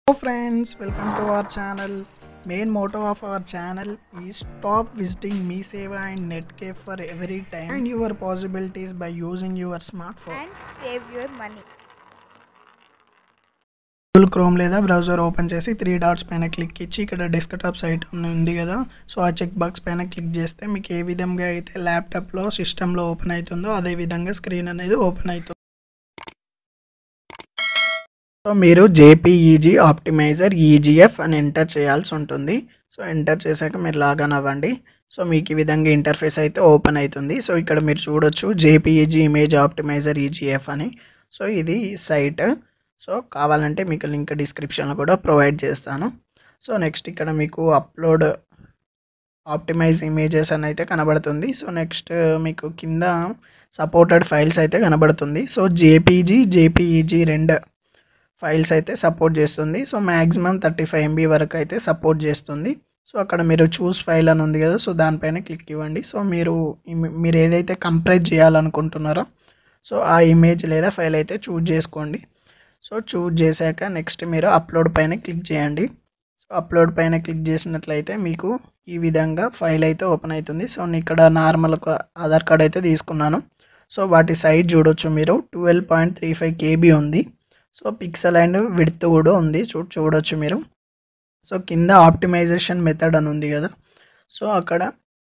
Hello friends, welcome to our channel. Main motto of our channel is stop visiting MeSeva and Netcafe for every time and your possibilities by using your smartphone. and save your money. Google Chrome లేదా browser open చేసి three dots పైన click ఇచ్చి ఇక్కడ desktop site ఉంది కదా so ఆ check box పైన click చేస్తే మీకు ఏ విధంగా అయితే ల్యాప్టాప్లో సిస్టంలో ఓపెన్ అవుతుందో అదే విధంగా స్క్రీన్ అనేది ఓపెన్ అవుతుంది సో మీరు జేపీఈజీ ఆప్టిమైజర్ ఈజీఎఫ్ అని ఎంటర్ చేయాల్సి ఉంటుంది సో ఎంటర్ చేశాక మీరు లాగన్ అవ్వండి సో మీకు ఈ విధంగా ఇంటర్ఫేస్ అయితే ఓపెన్ అవుతుంది సో ఇక్కడ మీరు చూడొచ్చు జేపీఈజీ ఇమేజ్ ఆప్టిమైజర్ ఈజీఎఫ్ అని సో ఇది సైట్ సో కావాలంటే మీకు లింక్ డిస్క్రిప్షన్లో కూడా ప్రొవైడ్ చేస్తాను సో నెక్స్ట్ ఇక్కడ మీకు అప్లోడ్ ఆప్టిమైజ్ ఇమేజెస్ అని అయితే కనబడుతుంది సో నెక్స్ట్ మీకు కింద సపోర్టెడ్ ఫైల్స్ అయితే కనబడుతుంది సో జేపీజీ జేపీఈజీ రెండు ఫైల్స్ అయితే సపోర్ట్ చేస్తుంది so maximum thirty five MB వరకు అయితే సపోర్ట్ చేస్తుంది సో అక్కడ మీరు చూస్ ఫైల్ అని ఉంది కదా సో దానిపైన క్లిక్ ఇవ్వండి సో మీరు ఇమ్- మీరు ఏదైతే కంప్రెస్ చేయాలనుకుంటున్నారో సో ఆ ఇమేజ్ లేదా ఫైల్ అయితే చూజ్ చేసుకోండి సో చూజ్ చేశాక నెక్స్ట్ మీరు అప్లోడ్ పైన క్లిక్ చేయండి సో అప్లోడ్ పైన క్లిక్ చేసినట్లయితే మీకు ఈ విధంగా ఫైల్ అయితే ఓపెన్ అవుతుంది సో నేను ఇక్కడ నార్మల్ ఒక ఆధార్ కార్డ్ అయితే తీసుకున్నాను సో వాటి సైజ్ చూడొచ్చు మీరు twelve point three five KB ఉంది సో పిక్సెల్ అండ్ విడ్త్ కూడా ఉంది చూ చూడొచ్చు మీరు సో కింద ఆప్టిమైజేషన్ మెథడ్ అని ఉంది కదా సో అక్కడ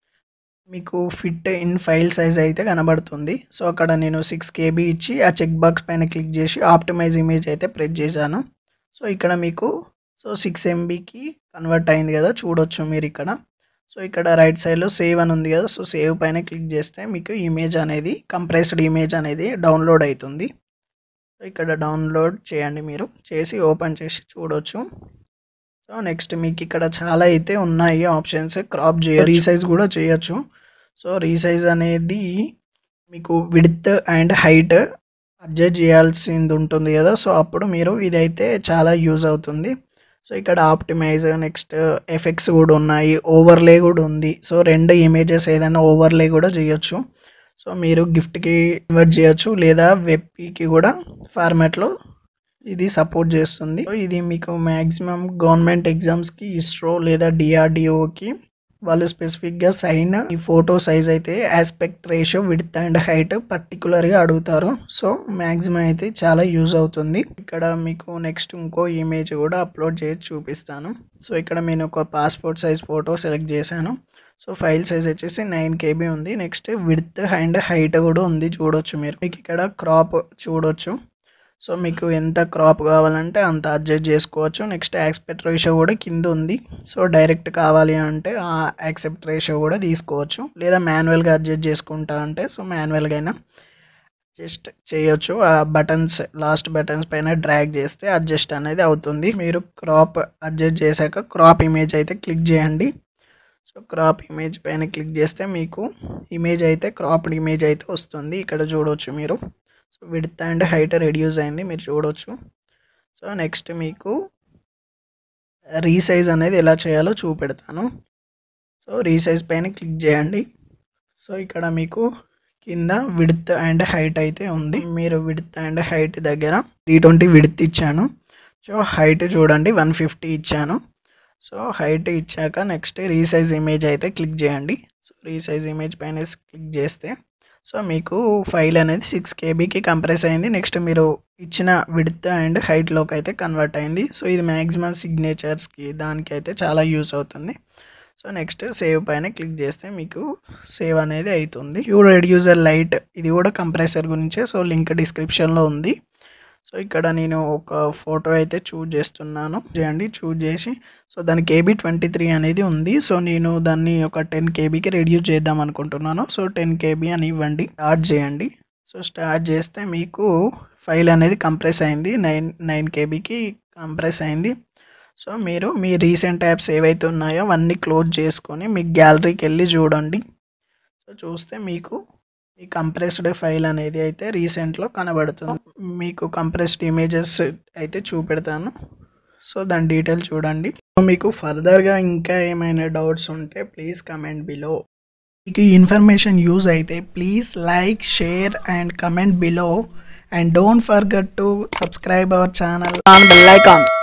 మీకు ఫిట్ ఇన్ ఫైల్ సైజ్ అయితే కనబడుతుంది సో అక్కడ నేను సిక్స్ కేబీ ఇచ్చి ఆ చెక్ బాక్స్ పైన క్లిక్ చేసి ఆప్టిమైజ్ ఇమేజ్ అయితే ప్రెస్ చేశాను సో ఇక్కడ మీకు సో సిక్స్ ఎంబీకి కన్వర్ట్ అయింది కదా చూడొచ్చు మీరు ఇక్కడ సో ఇక్కడ రైట్ సైడ్లో సేవ్ అని ఉంది కదా సో సేవ్ పైన క్లిక్ చేస్తే మీకు ఇమేజ్ అనేది కంప్రెస్డ్ ఇమేజ్ అనేది డౌన్లోడ్ అవుతుంది సో ఇక్కడ డౌన్లోడ్ చేయండి మీరు చేసి ఓపెన్ చేసి చూడొచ్చు సో నెక్స్ట్ మీకు ఇక్కడ చాలా అయితే ఉన్నాయి ఆప్షన్స్ క్రాప్ చేయ రీసైజ్ కూడా చేయొచ్చు సో రీసైజ్ అనేది మీకు విడ్త్ అండ్ హైట్ అడ్జస్ట్ చేయాల్సింది ఉంటుంది కదా సో అప్పుడు మీరు ఇదైతే చాలా యూజ్ అవుతుంది సో ఇక్కడ ఆప్టిమైజ్ నెక్స్ట్ ఎఫెక్ట్స్ కూడా ఉన్నాయి ఓవర్లే కూడా ఉంది సో రెండు ఇమేజెస్ ఏదైనా ఓవర్లే కూడా చేయొచ్చు సో మీరు గిఫ్ట్కి కన్వర్ట్ చేయొచ్చు లేదా వెబ్కి కూడా ఫార్మాట్లో ఇది సపోర్ట్ చేస్తుంది సో ఇది మీకు మ్యాక్సిమం గవర్నమెంట్ ఎగ్జామ్స్కి ఇస్రో లేదా డిఆర్డిఓకి వాళ్ళు స్పెసిఫిక్గా సైన్ ఈ ఫోటో సైజ్ అయితే aspect ratio width and height పర్టికులర్గా అడుగుతారు సో మ్యాక్సిమం అయితే చాలా యూజ్ అవుతుంది ఇక్కడ మీకు నెక్స్ట్ ఇంకో ఇమేజ్ కూడా అప్లోడ్ చేసి చూపిస్తాను సో ఇక్కడ నేను ఒక పాస్పోర్ట్ సైజ్ ఫోటో సెలెక్ట్ చేశాను సో ఫైల్ సైజ్ వచ్చేసి నైన్ కేబీ ఉంది నెక్స్ట్ విడ్త్ అండ్ హైట్ కూడా ఉంది చూడొచ్చు మీరు మీకు ఇక్కడ క్రాప్ చూడొచ్చు సో మీకు ఎంత క్రాప్ కావాలంటే అంత అడ్జస్ట్ చేసుకోవచ్చు నెక్స్ట్ యాక్సెప్ట్ రేషియో కూడా కింద ఉంది సో డైరెక్ట్ కావాలి అంటే ఆ యాక్సెప్ట్ రేషియో కూడా తీసుకోవచ్చు లేదా మాన్యువల్గా అడ్జస్ట్ చేసుకుంటా అంటే సో మాన్యువల్గా అయినా జస్ట్ చేయొచ్చు ఆ బటన్స్ లాస్ట్ బటన్స్ పైన డ్రాగ్ చేస్తే అడ్జస్ట్ అనేది అవుతుంది మీరు క్రాప్ అడ్జస్ట్ చేశాక క్రాప్ ఇమేజ్ అయితే క్లిక్ చేయండి సో క్రాప్ ఇమేజ్ పైన క్లిక్ చేస్తే మీకు ఇమేజ్ అయితే క్రాప్డ్ ఇమేజ్ అయితే వస్తుంది ఇక్కడ చూడవచ్చు మీరు so width and height reduce అయింది మీరు చూడవచ్చు సో నెక్స్ట్ మీకు రీసైజ్ అనేది ఎలా చేయాలో చూపెడతాను సో రీసైజ్ పైన క్లిక్ చేయండి సో ఇక్కడ మీకు కింద విడ్త్ అండ్ హైట్ అయితే ఉంది మీరు విడ్త్ అండ్ హైట్ దగ్గర త్రీ ట్వంటీ విడ్త్ ఇచ్చాను సో హైట్ చూడండి వన్ ఫిఫ్టీ ఇచ్చాను సో హైట్ ఇచ్చాక నెక్స్ట్ రీసైజ్ ఇమేజ్ అయితే క్లిక్ చేయండి సో రీసైజ్ ఇమేజ్ పైన క్లిక్ చేస్తే సో మీకు ఫైల్ అనేది సిక్స్ కేబీకి కంప్రెస్ అయింది నెక్స్ట్ మీరు ఇచ్చిన విడ్త్ అండ్ హైట్లోకి అయితే కన్వర్ట్ అయింది సో ఇది మ్యాక్సిమం సిగ్నేచర్స్కి దానికి అయితే చాలా యూస్ అవుతుంది సో నెక్స్ట్ సేవ్ పైన క్లిక్ చేస్తే మీకు సేవ్ అనేది అవుతుంది యూ రెడ్యూసర్ లైట్ ఇది కూడా కంప్రెసర్ గురించే సో లింక్ డిస్క్రిప్షన్లో ఉంది సో ఇక్కడ నేను ఒక ఫోటో అయితే చూజ్ చేస్తున్నాను చేయండి చూజ్ చేసి సో దాని కేబీ ట్వంటీ త్రీ అనేది ఉంది సో నేను దాన్ని ఒక టెన్ కేబీకి రెడ్యూస్ చేద్దాం అనుకుంటున్నాను సో టెన్ కేబీ అని ఇవ్వండి స్టార్ట్ చేయండి సో స్టార్ట్ చేస్తే మీకు ఫైల్ అనేది కంప్రెస్ అయింది నైన్ నైన్ కేబీకి కంప్రెస్ అయింది సో మీరు మీ రీసెంట్ యాప్స్ ఏవైతే ఉన్నాయో అవన్నీ క్లోజ్ చేసుకొని మీ గ్యాలరీకి వెళ్ళి చూడండి సో చూస్తే మీకు ఈ కంప్రెస్డ్ ఫైల్ అనేది అయితే రీసెంట్లో కనబడుతుంది మీకు కంప్రెస్డ్ ఇమేజెస్ అయితే చూపెడతాను సో దాని డీటెయిల్ చూడండి సో మీకు ఫర్దర్గా ఇంకా ఏమైనా డౌట్స్ ఉంటే ప్లీజ్ కమెంట్ బిలో మీకు ఈ ఇన్ఫర్మేషన్ యూజ్ అయితే please like share and comment below and don't forget to subscribe our channel on bell icon